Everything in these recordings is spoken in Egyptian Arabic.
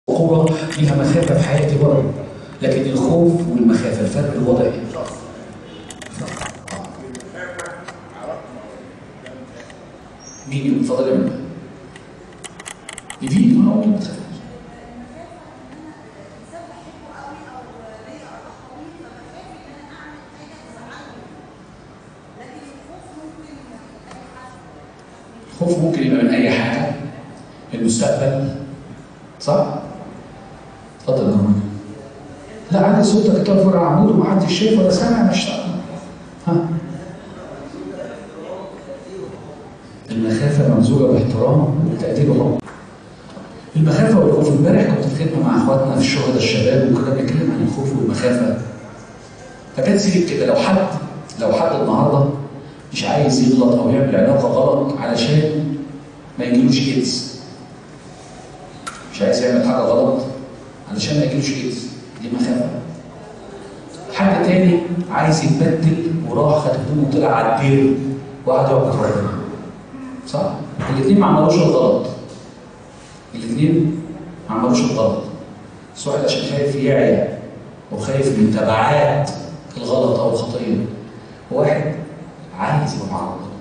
قرى فيها مخافة في حياتي برضه لكن الخوف والمخافة الفرق الوضع ايه؟ مين يقول اتفضل يا منى يفيد ما اقول ما تخافوش الخوف ممكن يبقى من اي حاجه المستقبل صح؟ اتفضل يا رامي لا عادي صوتك كده فوق العمود ومحدش شايف ولا سامع مش ها المخافة ممزوجة باحترام وتقدير الرب. المخافة والخوف امبارح كنت في خدمة مع اخواتنا في الشهداء الشباب وكنا بنتكلم عن الخوف والمخافة. فكان سيري كده لو حد لو حد النهارده مش عايز يغلط او يعمل علاقة غلط علشان ما يجيلوش ايدز. مش عايز يعمل حاجة غلط علشان ما يجيلوش ايدز. دي مخافة. حد تاني عايز يتبدل وراح خد هدومه وطلع على الدير وقعد يعبد ربنا. صح؟ الاثنين ما عملوش الغلط. الاثنين ما عملوش الغلط. بس واحد عشان خايف يعيا وخايف من تبعات الغلط او الخطيه. وواحد عايز يبقى مع ربنا.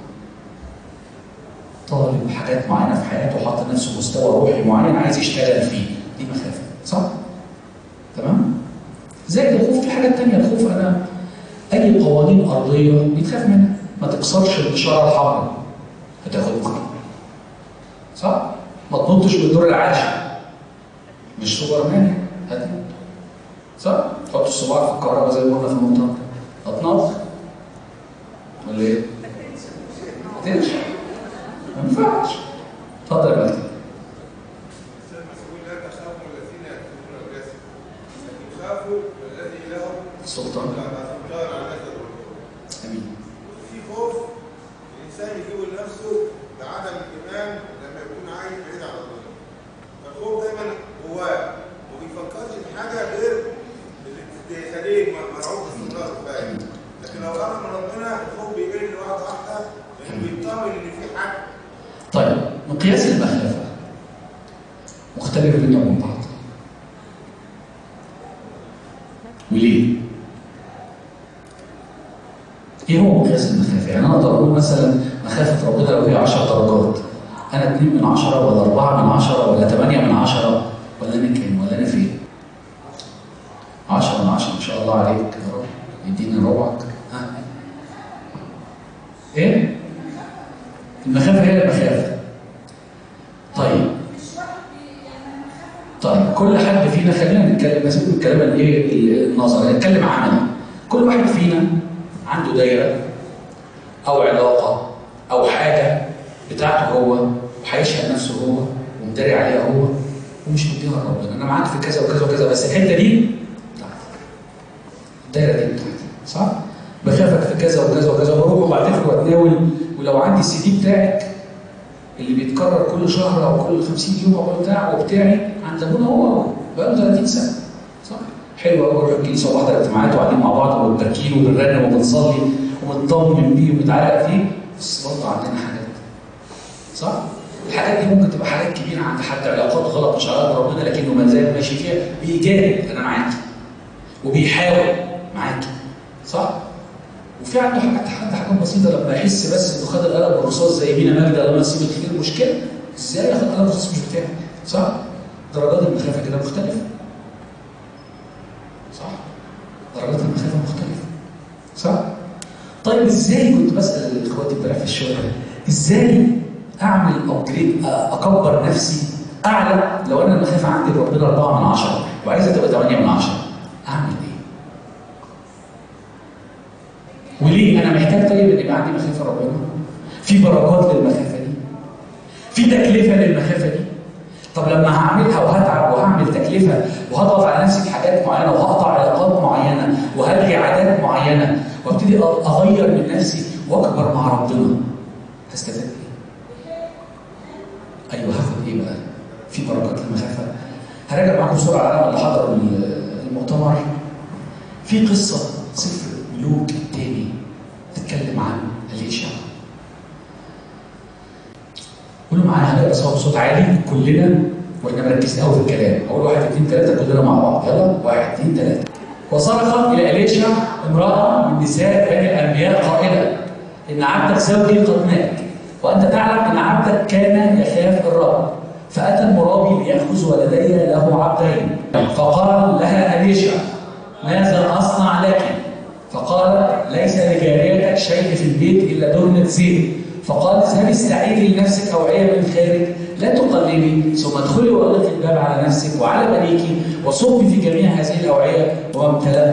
طالب حاجات معينه في حياته وحاط لنفسه مستوى روحي معين عايز يشتغل فيه. دي مخافه، صح؟ تمام؟ زائد الخوف في حاجات تانية الخوف انا اي قوانين ارضيه بيتخاف منها ما تكسرش الاشاره الحمراء هتاخد مكان صح؟ ما تنطش من الدور العاشر مش سوبر مان هتنط صح؟ تحط الصباع في الكهرباء زي ما قلنا في المنطقه هتنط ولا ايه؟ ما تنش ما ينفعش اتفضل يا مجدي المسؤول لا تخافوا الذين يقتلون الجسد لكن خافوا الذي له السلطان سلطان على الجسد والروح. امين في خوف الانسان يجيبه لنفسه بعدم الايمان لما يكون عايش بعيد عن ربنا. فالخوف دايما جواه ما بيفكرش في حاجه غير اللي خليه مرعوب باستمرار فاهم لكن لو قرب من ربنا الخوف بيقل واحده واحده لانه بيطمن ان في حد طيب مقياس المخافه مختلف جدا من بعض وليه؟ ايه هو مقياس المخافه؟ يعني انا اقدر اقول مثلا مخافه ربنا لو هي 10 درجات انا 2 من 10 ولا 4 من 10 ولا 8 من 10 ولا انا كام ولا انا فين؟ 10 من 10 ما شاء الله عليك يا رب يديني روعك ها ايه؟ المخافه هي المخافه طيب طيب كل حد فينا خلينا نتكلم بس الكلام الايه النظري نتكلم عملي كل واحد فينا عنده دايره او علاقه او حاجه بتاعته هو وهيشهد نفسه هو ومداري عليها هو ومش مديها لربنا انا معاك في كذا وكذا وكذا بس الحته دي بتاعتي الدايره دي بتاعتي صح؟ بخافك في كذا وكذا وكذا وبروح وبعتذر واتناول ولو عندي السي دي بتاعك اللي بيتكرر كل شهر او كل 50 يوم او بتاع وبتاعي عند ابونا هو بقاله 30 سنه صح؟ حلو قوي نروح الكنيسه وبحضر اجتماعات وقاعدين مع بعض وبنبكيه وبنرنم وبنصلي وبنطمن بيه وبنتعلق فيه بس برضه عندنا حاجات صح؟ الحاجات دي ممكن تبقى حاجات كبيره عند حد علاقات غلط مش علاقات ربنا لكنه ما زال ماشي فيها بيجاهد انا معاك وبيحاول معاك صح؟ وفي عنده حاجات حد حاجات بسيطه لما يحس بس انه خد القلم والرصاص زي مينا ماجدة لما يسيب الخير مشكله ازاي ياخد قلم رصاص مش بتاعي صح؟ درجات المخافه كده مختلفه صح؟ درجات المخافه مختلفه صح؟ طيب ازاي كنت بسال اخواتي امبارح في الشغل ازاي اعمل ابجريد اكبر نفسي اعلى لو انا المخافه عندي ربنا 4 من 10 وعايزها تبقى 8 من 10 اعمل ايه؟ وليه انا محتاج طيب ان يبقى عندي مخافه ربنا؟ في بركات للمخافه دي؟ في تكلفه للمخافه دي؟ طب لما هعملها وهتعب وهعمل تكلفه وهضغط على نفسي في حاجات معينه وهقطع علاقات معينه وهلغي عادات معينه وابتدي اغير من نفسي واكبر مع ربنا هستفاد ايه؟ ايوه هاخد ايه بقى؟ في بركات للمخافه هراجع معاكم بسرعه على اللي حضروا المؤتمر في قصه سفر ملوك التاني تتكلم عن اليشع قولوا معايا هنقرا سوا بصوت عالي كلنا واحنا مركزين قوي في الكلام اقول واحد اثنين ثلاثه كلنا مع بعض يلا واحد اثنين ثلاثه وصرخ الى اليشع امراه من نساء بني الانبياء قائلا ان عبدك زوجي قد مات وانت تعلم ان عبدك كان يخاف الرب فاتى المرابي لياخذ ولدي له عبدين فقال لها اليشع ماذا اصنع لك فقال ليس لجاريتك شيء في البيت الا دهنه زيت فقال اذهبي استعيري لنفسك اوعيه من الخارج لا تقلبي ثم ادخلي واغلقي الباب على نفسك وعلى بنيك وصبي في جميع هذه الاوعيه وامتلأت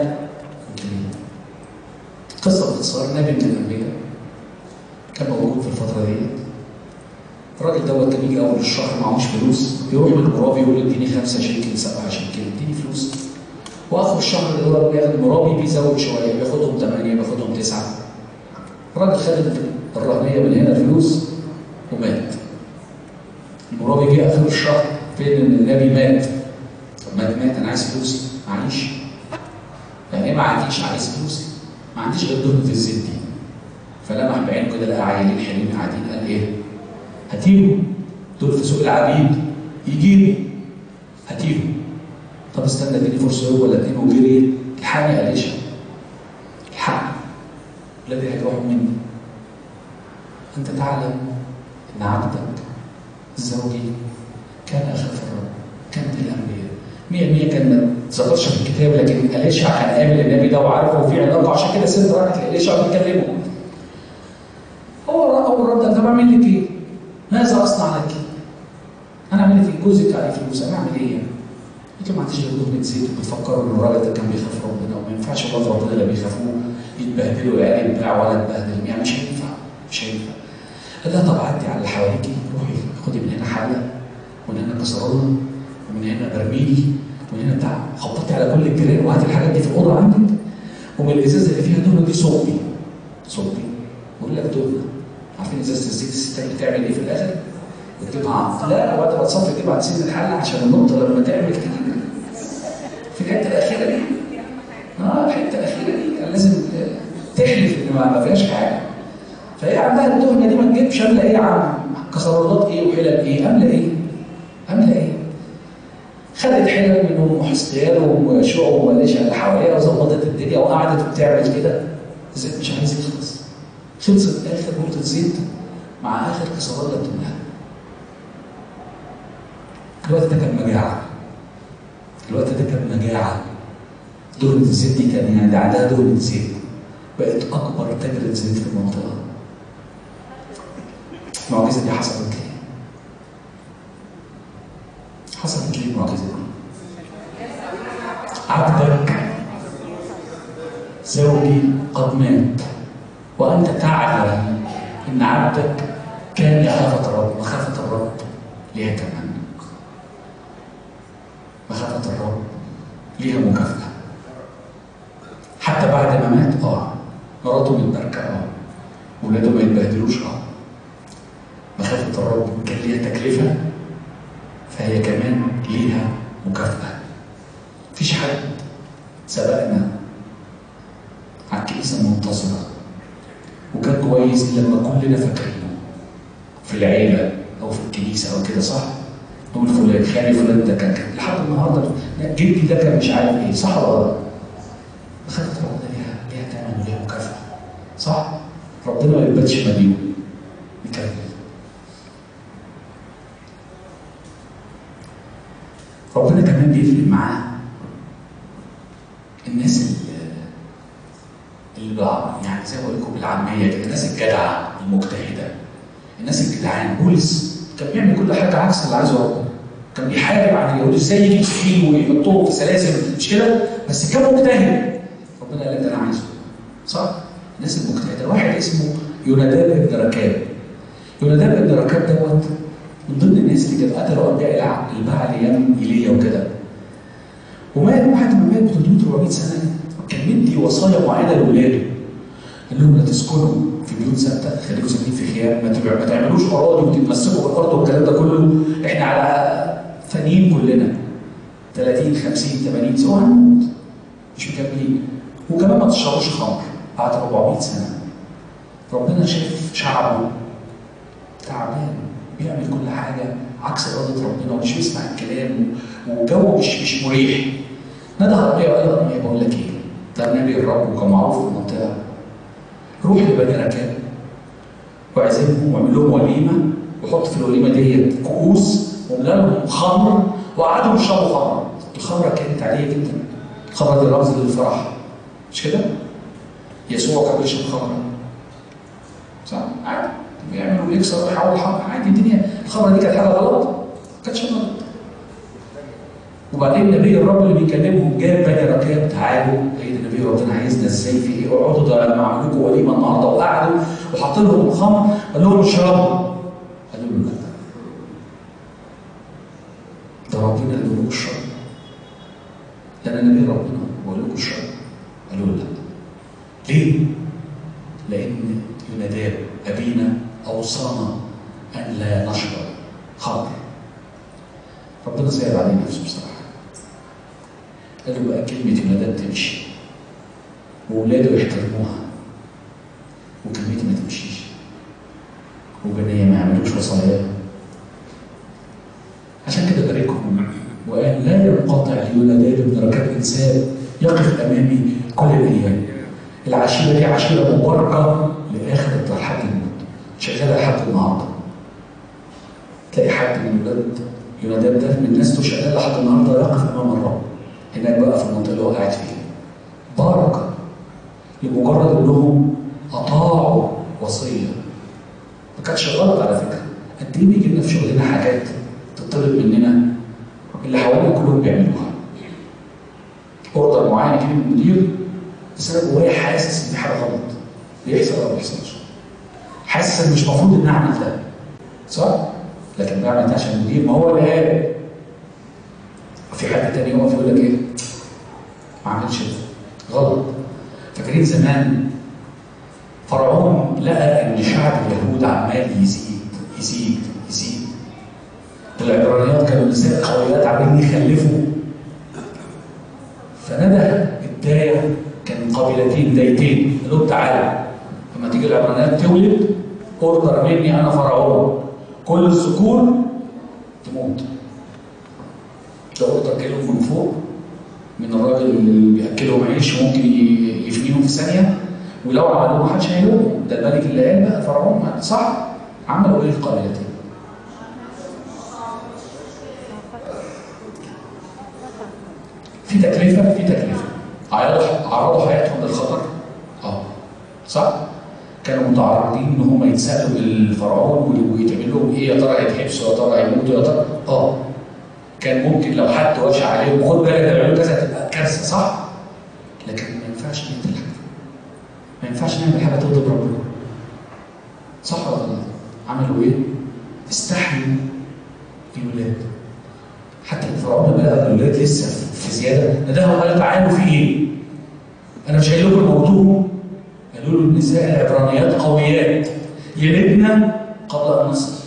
قصه باختصار نبي من الانبياء كان موجود في الفتره دي الراجل دوت كان يجي اول الشهر معهوش فلوس يروح للمرابي يقول له اديني خمسه شيكل سبعه شيكل اديني فلوس واخر الشهر اللي هو بياخد المرابي بيزود شويه بياخدهم ثمانيه بياخدهم تسعه الراجل خد الرهنيه من هنا فلوس ومات المرابي جه اخر الشهر فين ان النبي مات طب مات مات انا عايز فلوس معيش يعني ايه ما عنديش عايز فلوس ما عنديش غير دهنه الزيت دي فلمح بعينه كده لقى عيالين حلوين قاعدين قال ايه هاتيهم دول في سوق العبيد يجيبوا هاتيهم طب استنى اديني فرصه هو ولا اتنين وجري الحقني يا اليشا الحق الذي هيروح مني انت تعلم ان عبدك زوجي كان اخاف الرب كانت الانبياء مية مية كان ما تذكرش في الكتاب لكن اليشع كان قابل النبي ده وعارفه وفي علاقه عشان كده الست راحت لاليشع وبتكلمه هو اول رد طب اعمل لك ايه؟ ماذا اصنع لك؟ انا اعمل لك جوزك عليه فلوس انا اعمل ايه؟ انتوا ما عنديش غير دهنه زيت وبتفكروا ان الراجل ده كان بيخاف ربنا وما ينفعش ولاد ربنا اللي بيخافوه يتبهدلوا العيال بتاع ولا اتبهدل يعني مش هينفع مش هينفع قال لها طب عدي على اللي حواليكي روحي خدي من هنا حاجه ومن هنا كسرونه ومن هنا برميل ومن هنا بتاع خبطي على كل الجيران وهاتي الحاجات دي في الاوضه عندك ومن الازازه اللي فيها دهنه دي صبي صبي بقول لك دهنه عارفين ازازه الزيت الستات بتعمل ايه في الاخر؟ بتجيبها لا وقت ما تصفي تجيبها عند سن الحل عشان النقطه لما تعمل تجيب في الحته الاخيره دي اه الحته الاخيره دي كان لازم تحلف ان ما فيهاش حاجه فهي عندها الدهنه دي ما تجيبش عامله ايه يا عم كسرولات ايه وحلل ايه عامله ايه؟ عامله ايه؟ خدت حلل من ام حسبيان وشقق وماليشيا اللي حواليها وظبطت الدنيا وقعدت وبتعمل كده الزيت مش عايز يخلص خلصت اخر نقطه زيت مع اخر كسرات بتملاها الوقت ده كان مجاعه الوقت ده كان مجاعه دهنة الزيت دي كان يعني ده عندها دهنة زيت بقت أكبر تاجرة زيت في المنطقة المعجزة دي حصلت ليه؟ حصلت ليه المعجزة دي؟ عبدك زوجي قد مات وأنت تعلم إن عبدك كان يخاف الرب مخافة الرب ليها كمان مخافة الرب ليها مكافأة حتى بعد ما مات اه مراته متبركة اه ولاده ما يتبهدلوش اه مخافة الرب كان ليها تكلفة فهي كمان ليها مكافأة مفيش حد سبقنا على الكنيسة المنتصرة وكان كويس لما كلنا فاكرينه في العيلة أو في الكنيسة أو كده صح؟ نقول فلان خالي فلان ده كان كان لحد النهارده جدي ده كان مش عارف ايه صح ولا غلط؟ مخافة ربنا ليها ليها ثمن وليها مكافأة صح؟ ربنا ما يقبلش مديون نكمل ربنا كمان بيفرق معاه الناس اللي اللي يعني زي ما بقول لكم بالعاميه كده الناس الجدعه المجتهده الناس الجدعان بولس كان بيعمل كل حاجه عكس اللي عايزه ربنا كان بيحارب عن اليهود ازاي يجيب سكين ويحطهم في سلاسل مش كده بس كان مجتهد ربنا قال لك ده انا عايزه صح؟ الناس المجتهده واحد اسمه يوناداب ابن ركاب يوناداب ابن ركاب دوت من ضمن الناس اللي كانوا قتلوا انبياء البعل ايام ايليا وكده ومات بعد ما مات ب 300 400 سنه كان مدي وصايا معينه لاولاده قال لهم لا تسكنوا في بيوت ثابته خليكم ساكنين في خيام ما, تبع... ما تعملوش اراضي وتتمسكوا بالارض والكلام ده كله احنا على فانيين كلنا 30 50 80 سنه هنموت مش مكملين وكمان ما تشربوش خمر بعد 400 سنه ربنا شاف شعبه تعبان بيعمل كل حاجه عكس اراده ربنا ومش بيسمع الكلام وجو مش مش مريح نادى هرميه وقال له هرميه بقول لك ايه؟ ده نبي الرب وكان معروف في المنطقه روح لبني ركاب واعزمهم واعمل لهم وليمه وحط في الوليمه ديت كؤوس وملا لهم خمر وقعدوا يشربوا خمر الخمره كانت عاديه جدا الخمره دي رمز للفرح مش كده؟ يسوع كان بيشرب خمره صح؟ عادي بيعمل ويكسر ويحول حمر عادي الدنيا الخمره دي كانت حاجه غلط؟ ما كانتش غلط وبعدين نبي الرب اللي بيكلمهم جاب بني ركاب تعالوا ايه ده نبي ربنا عايزنا ازاي في ايه اقعدوا ده انا عامل لكم وليمه النهارده وقعدوا وحط لهم الخمر قال لهم اشربوا قالوا له لا ده ربنا اللي بيقول اشرب ده انا نبي ربنا بقول لكم اشربوا قالوا له لا ليه؟ لان يوناداب ابينا اوصانا ان لا نشرب خمر ربنا زعل عليه نفسه بصراحه قال له بقى كلمة يوناداب تمشي وولاده يحترموها وكلمتي ما تمشيش وبنية ما يعملوش وصاياه عشان كده باركهم وقال لا ينقطع ليوناداب ابن ركاب انسان يقف امامي كل الايام العشيره دي عشيره مباركه لاخر لحد الموت شغاله لحد النهارده تلاقي حد من ولاد يوناداب ده من ناس شغال لحد النهارده يقف امام الرب هناك بقى في المنطقه اللي هو قاعد فيها بركه لمجرد انهم اطاعوا وصيه ما كانتش غلط على فكره قد ايه بيجي لنا في شغلنا حاجات تطلب مننا اللي حوالينا كلهم بيعملوها اوردر معين يجي من المدير بس انا جوايا حاسس ان في حاجه غلط بيحصل ولا ما بيحصلش حاسس ان مش المفروض ان اعمل ده صح؟ لكن بعمل ده عشان المدير ما هو اللي قال في حد تاني يقف يقول لك ايه؟ ما عملش ده غلط فاكرين زمان فرعون لقى ان شعب اليهود عمال يزيد يزيد يزيد والعبرانيات كانوا نساء قويات عمالين يخلفوا فندى الدايه كان قبيلتين دايتين قال لهم تعالوا لما تيجي العبرانيات تولد اوردر مني انا فرعون كل الذكور تموت ده اوردر جايلهم من فوق من الراجل اللي بياكلهم عيش ممكن يفنيهم في ثانيه ولو عملوه ما حدش هيلومهم ده الملك اللي قال بقى فرعون صح عملوا ايه القبيلتين في تكلفه في تكلفه عرضوا عرضوا حياتهم للخطر اه صح كانوا متعرضين ان هم يتسالوا للفرعون ويتعمل لهم ايه يا ترى هيتحبسوا يا ترى هيموتوا يا ترى اه كان ممكن لو حد وشى عليهم خد بالك ده بيعملوا كذا تبقى كارثه صح لكن ما ينفعش نقتل حد ما ينفعش نعمل حاجه تغضب ربنا صح ولا غلط عملوا ايه استحيوا الولاد حتى الفرعون لما لقى الولاد لسه في زياده نداهم قال تعالوا في ايه؟ انا مش قايل لكم موتوه قالوا له النساء العبرانيات قويات يلدنا قبل ان نصل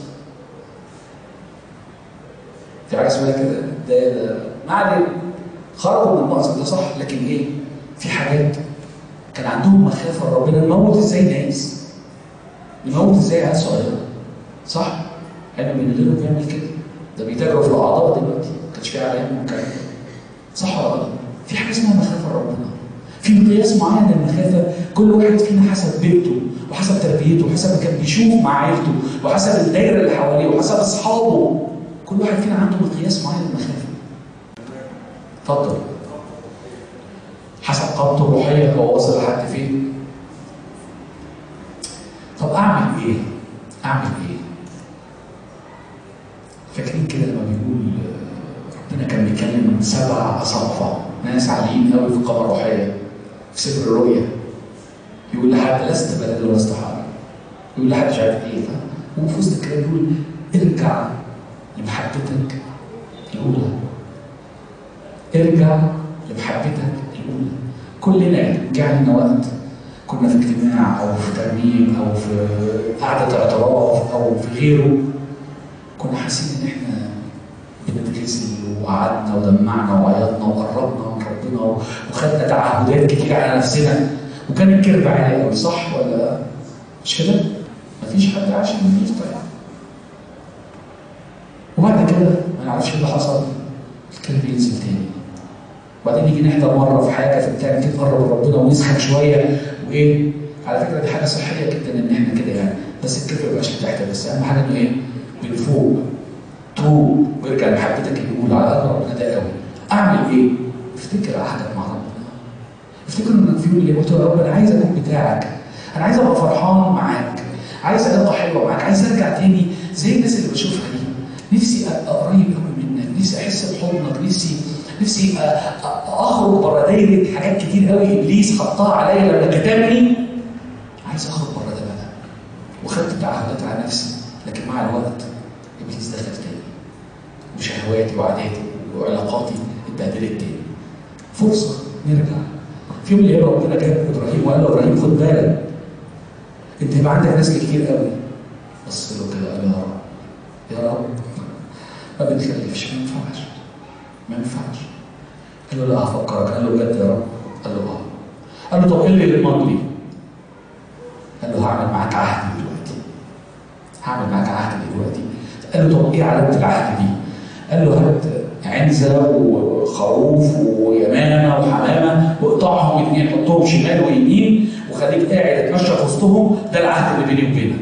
في حاجه اسمها كده ده ده ما علينا خرجوا من المأزق ده صح لكن ايه؟ في حاجات كان عندهم مخافه لربنا نموت ازاي ناس؟ نموت ازاي عيال صغيره؟ صح؟ احنا من غيره بيعمل كده ده بيتاجروا في الاعضاء دلوقتي ما كانش في عليهم الكلام ده صح ولا غلط؟ في حاجه اسمها مخافه لربنا في مقياس معين للمخافه كل واحد فينا حسب بيته وحسب تربيته وحسب ما كان بيشوف مع عيلته وحسب الدايره اللي حواليه وحسب اصحابه كل واحد فينا عنده مقياس معين للمخافه اتفضل حسب قامته الروحيه هو واصل لحد فين طب اعمل ايه اعمل ايه فاكرين كده لما بيقول ربنا كان بيتكلم من سبع اصابع ناس عاليين قوي في القامه الروحيه في سفر الرؤيا يقول لحد لست بلد ولا استحاره يقول لحد مش عارف ايه وفي وسط الكلام يقول ارجع لمحبتك الاولى ارجع لمحبتك الاولى كلنا جه لنا وقت كنا في اجتماع او في ترميم او في قعده اعتراف او في غيره كنا حاسين ان احنا بنتغسل وقعدنا ودمعنا وعيطنا وقربنا من ربنا وخدنا تعهدات كتير على نفسنا وكان الكذب عالي قوي صح ولا مش كده؟ مفيش حد عاش من طيب نعرفش ايه اللي حصل الكلب ينزل تاني وبعدين نيجي نحضر مره في حاجه في بتاع كده نقرب من ربنا ونسخن شويه وايه على فكره دي حاجه صحيه جدا ان احنا كده يعني بس الكلب ما يبقاش تحت بس اهم حاجه انه ايه من فوق توب ويرجع لمحبتك اللي يقول على قلب ربنا ده قوي اعمل ايه؟ افتكر عهدك مع ربنا افتكر انك في يوم اللي قلت يا رب انا عايز اكون بتاعك انا عايز ابقى فرحان معاك عايز علاقه حلوه معاك عايز ارجع تاني زي الناس اللي بشوفها دي نفسي ابقى قريب قوي منك نفسي احس بحضنك نفسي نفسي أ- أ- اخرج بره دايره حاجات كتير قوي ابليس حطها عليا لما كتبني عايز اخرج بره ده بقى وخدت تعهدات على نفسي لكن مع الوقت ابليس دخل تاني وشهواتي وعاداتي وعلاقاتي اتبهدلت تاني فرصه نرجع في يوم من الايام ربنا جاب ابراهيم وقال له ابراهيم خد بالك انت هيبقى عندك ناس كتير قوي بص له كده قال يا رب يا رب ما بنخلفش ما ينفعش ما ينفعش قال له لا هفكرك قال له بجد يا رب قال له اه قال له طب ايه اللي يضمن لي؟ قال له هعمل معاك عهد دلوقتي هعمل معاك عهد دلوقتي قال له طب ايه علامه العهد دي؟ قال له هات عنزه وخروف ويمامه وحمامه واقطعهم الاثنين حطهم شمال ويمين وخليك قاعد اتمشى في وسطهم ده العهد اللي بيني وبينك.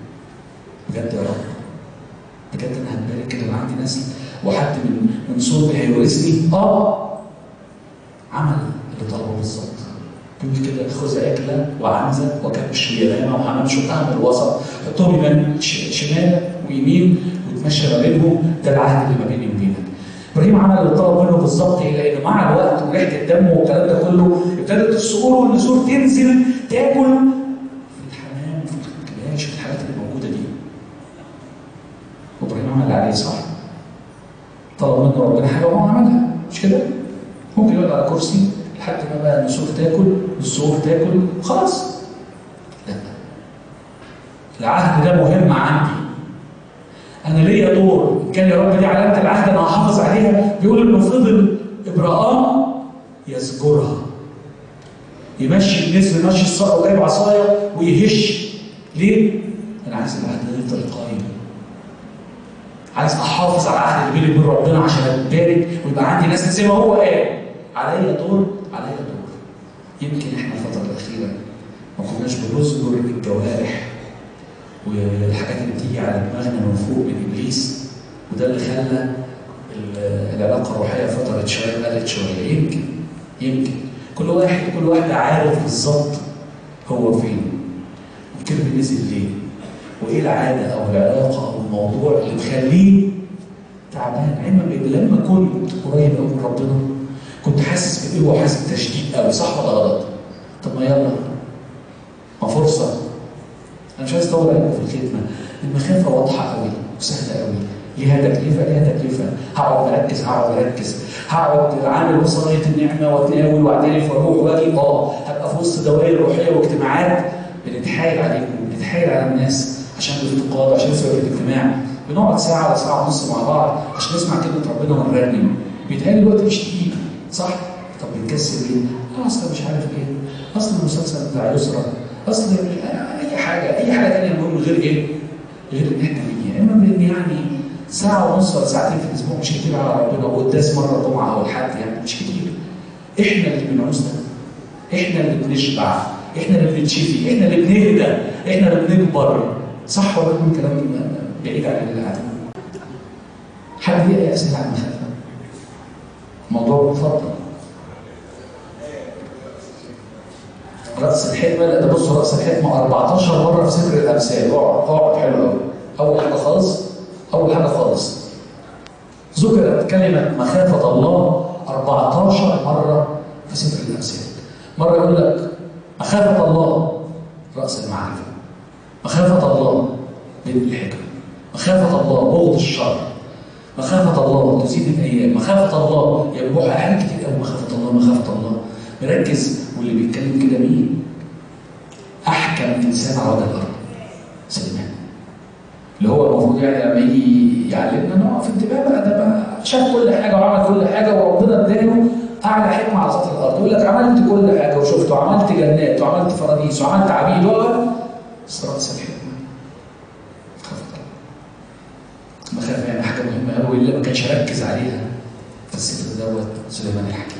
بجد يا رب بجد انا هتبارك كده انا عندي نسل وحد من من صلبي هيورثني اه عمل اللي طلبه بالظبط بيقول كده خذ عجله وعنزه وكبش ويمامه وحمام شقها من الوسط حطهم يمين ش- شمال ويمين وتمشى ما بينهم ده العهد اللي ما بيني وبينك ابراهيم عمل اللي طلب منه بالظبط ايه؟ لان مع الوقت وريحه الدم والكلام ده كله ابتدت الصقور والنسور تنزل تاكل في الحمام في الكباش في الحاجات اللي موجوده دي. وابراهيم عمل اللي عليه صح؟ طلب منه ربنا حاجه وهو عملها مش كده؟ ممكن يقعد على كرسي لحد ما بقى النسور تاكل الصقور تاكل خلاص. لا العهد ده مهم عندي انا ليا دور كان يا رب دي علامه العهد انا هحافظ عليها بيقول انه فضل ابراهام يذكرها يمشي النسر يمشي الصقر وجايب عصايه ويهش ليه؟ انا عايز العهد ده يفضل قايم عايز احافظ على العهد اللي بيني وبين ربنا عشان اتبارك ويبقى عندي ناس زي ما هو قال عليا دور عليا دور يمكن احنا الفتره الاخيره ما كناش بنذكر الجوارح والحاجات اللي بتيجي على دماغنا من فوق من ابليس وده اللي خلى ال- العلاقه الروحيه فترت شويه قلت شويه يمكن يمكن كل واحد كل واحد عارف بالظبط هو فين الكلب نزل ليه وايه العاده او العلاقه او الموضوع اللي مخليه تعبان علما بان لما كنت قريب قوي من ربنا كنت حاسس بايه وحاسس بتشديد قوي صح ولا غلط؟ طب ما يلا ما فرصه انا مش عايز اطول عليكم في الخدمه المخافه واضحه قوي وسهله قوي ليها تكلفه ليها تكلفه هقعد مركز هقعد مركز هقعد عامل وصايه النعمه واتناول واعترف واروح واجي اه هبقى في وسط دوائر روحيه واجتماعات بنتحايل عليكم بنتحايل على الناس عشان الافتقاد عشان نسوي الاجتماع بنقعد ساعه ولا ساعه ونص مع بعض عشان نسمع كلمه ربنا ونرنم بيتهيألي الوقت مش تقيل صح؟ طب بنكسل ليه؟ اه اصل مش عارف ايه اصل المسلسل بتاع يسرى اصل اي حاجه اي حاجه ثانيه المهم غير ايه؟ غير ان احنا نيجي اما بان يعني ساعه ونص ولا ساعتين في الاسبوع مش كتير على ربنا وقداس مره الجمعه او الحد يعني مش كتير احنا اللي بنعوز ده احنا اللي بنشبع احنا اللي بنتشفي احنا اللي بنهدى احنا اللي بنكبر صح ولا يكون كلام بعيد عن اللي قاعدين حد ليه اي اسئله عن المخالفه؟ موضوع اتفضل رأس الحكمة لا ده بصوا رأس الحكمة 14 مرة في سفر الأمثال اقعد اقعد حلو قوي أول حاجة خالص أول حاجة خالص ذكرت كلمة مخافة الله 14 مرة في سفر الأمثال مرة يقول لك مخافة الله رأس المعرفة مخافة الله بنت الحكمة مخافة الله بغض الشر مخافة الله تزيد الأيام مخافة الله ينبوح حاجات كتير قوي مخافة الله مخافة الله مركز واللي بيتكلم كده مين؟ أحكم إنسان على وجه الأرض سليمان اللي هو المفروض يعني لما يجي يعلمنا نقف انتباه بقى ده بقى شاف كل حاجه وعمل كل حاجه وربنا اداله اعلى حكمه على سطح الارض يقول لك عملت كل حاجه وشفت وعملت جنات وعملت فراديس وعملت عبيد و بس راس الحكمه خاف الله. المخافه يعني حاجه مهمه قوي واللي ما كانش ركز عليها في السفر دوت سليمان الحكيم